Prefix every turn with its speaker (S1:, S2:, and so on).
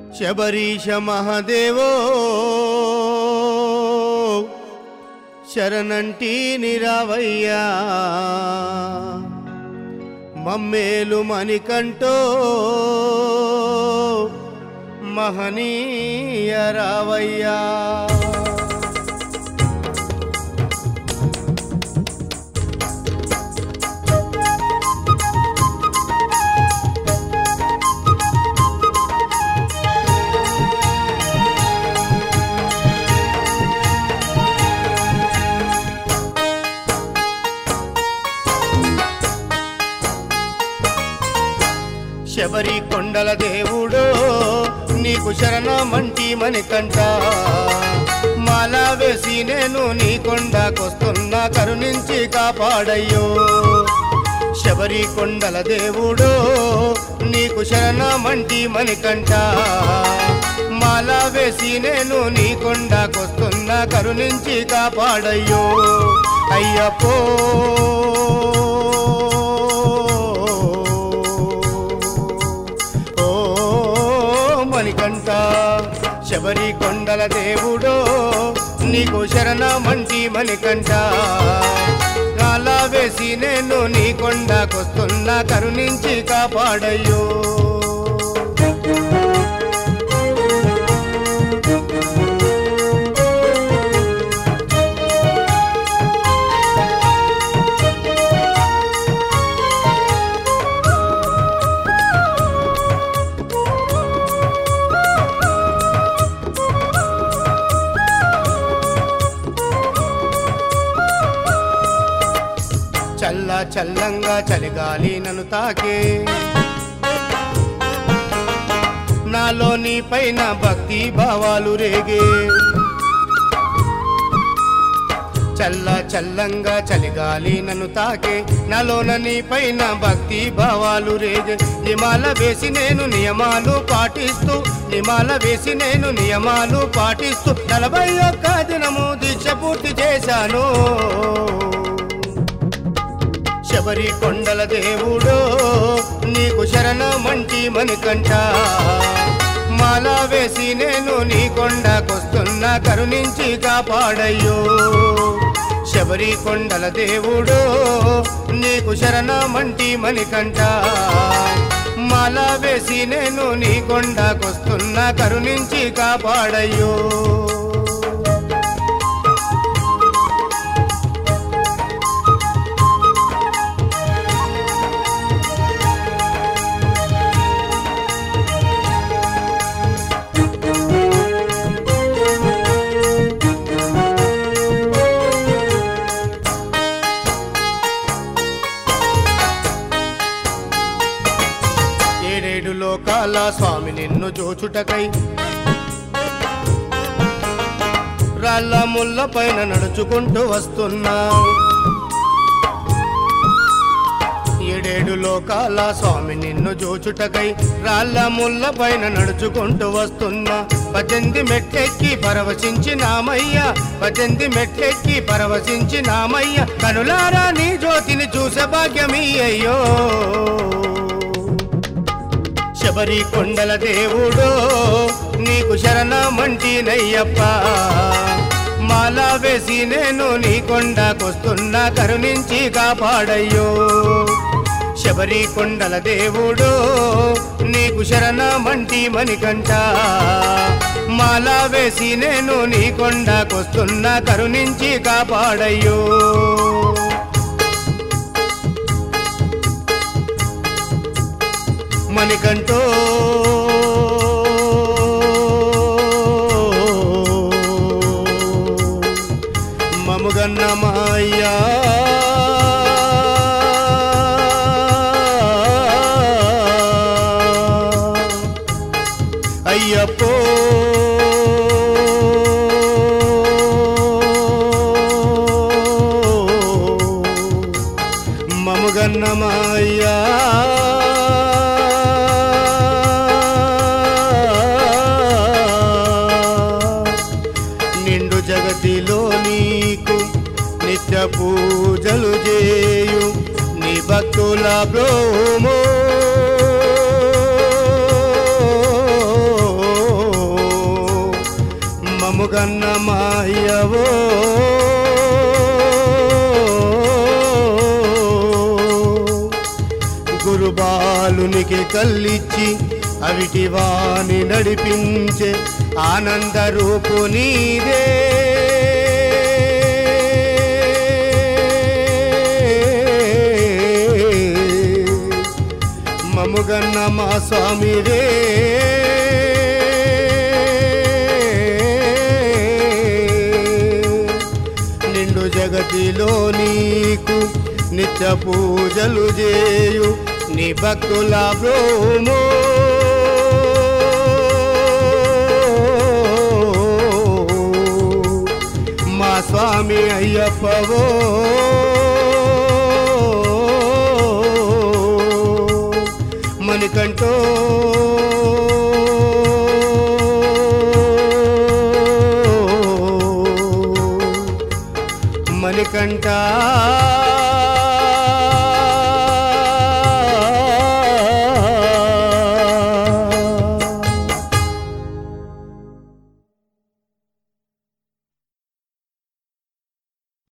S1: శబరీష మహదేవో శరణంటి నిరావయ్యా మమ్మేలు మణికంటో మహనీయ రావయ్యా శబరి కొండల దేవుడో నీకు శరణమంటి మణికంట మాల వేసి నేను నీ కొండకొస్తున్నా కరుణించి కాపాడయ్యో శబరి కొండల దేవుడో నీకు శరణమంటి మణికంట మాల వేసి నేను నీ కొండకొస్తున్నా కరుణించి కాపాడయ్యో అయ్యప్పో ఓ మణికంఠ శబరి కొండల దేవుడో నీకు శరణమంటి మణికంఠ కాలా వేసి నేను నీ కొండకొస్తున్నా కరుణించి కాపాడయ్యో చల్ల చల్లంగా చలిగాలి నన్ను తాకే నాలో నీ పైన భక్తి భావాలు రేగే చల్ల చల్లంగా చలిగాలి నన్ను తాకే నాలోన నీ పైన భక్తి భావాలు రేగే నిమాల వేసి నేను నియమాలు పాటిస్తూ నిమాల వేసి నేను నియమాలు పాటిస్తూ నలభై ఒక్క దినము దీక్ష పూర్తి చేశాను శబరి కొండల దేవుడో నీకు శరణమంటి మణికంఠ మాల వేసి నేను నీ కొండకొస్తున్నా కరుణించి కాపాడయ్యో శబరి కొండల దేవుడో నీకు శరణమంటి మణికంఠ మాల వేసి నేను నీ కొండకొస్తున్నా కరుణించి కాపాడయ్యో ఏడేడు లోకాల స్వామి నిన్ను జోచుటకై రాళ్ళ ముళ్ళ పైన నడుచుకుంటూ వస్తున్నా ఏడేడు లోకాల స్వామి నిన్ను జోచుటకై రాళ్ళ ముళ్ళ పైన నడుచుకుంటూ వస్తున్నా పద్దెనిమిది మెట్లెక్కి పరవశించి నామయ్య పద్దెనిమిది మెట్లెక్కి పరవశించి నామయ్య కనులారా నీ జ్యోతిని చూసే భాగ్యమీ అయ్యో శబరి కొండల దేవుడో నీకు శరణమంటి నయ్యప్ప మాల వేసి నేను నీ కొండకొస్తున్నా కరుణించి కాపాడయ్యో శబరి కొండల దేవుడో నీకు శరణమంటి మణికంఠ మాల వేసి నేను నీ కొండకొస్తున్నా కరుణించి కాపాడయ్యో మణికంఠో మముగన్న మాయ్యా అయ్యప్పో మముగన్న మాయ్యా నిండు జగతిలో నీకు నిత్య పూజలు చేయు నీ భక్తుల బ్రోమో మముగన్న మాయవో గురుబాలునికి కల్లిచ్చి అవిటి వాణి నడిపించే ఆనంద రూపు నీదే మముగన్న మా స్వామి రే నిండు జగతిలో నీకు నిత్య పూజలు చేయు నీ భక్తుల బ్రోమో మా స్వామి అయ్యప్పవో మణికంఠో మణికంఠ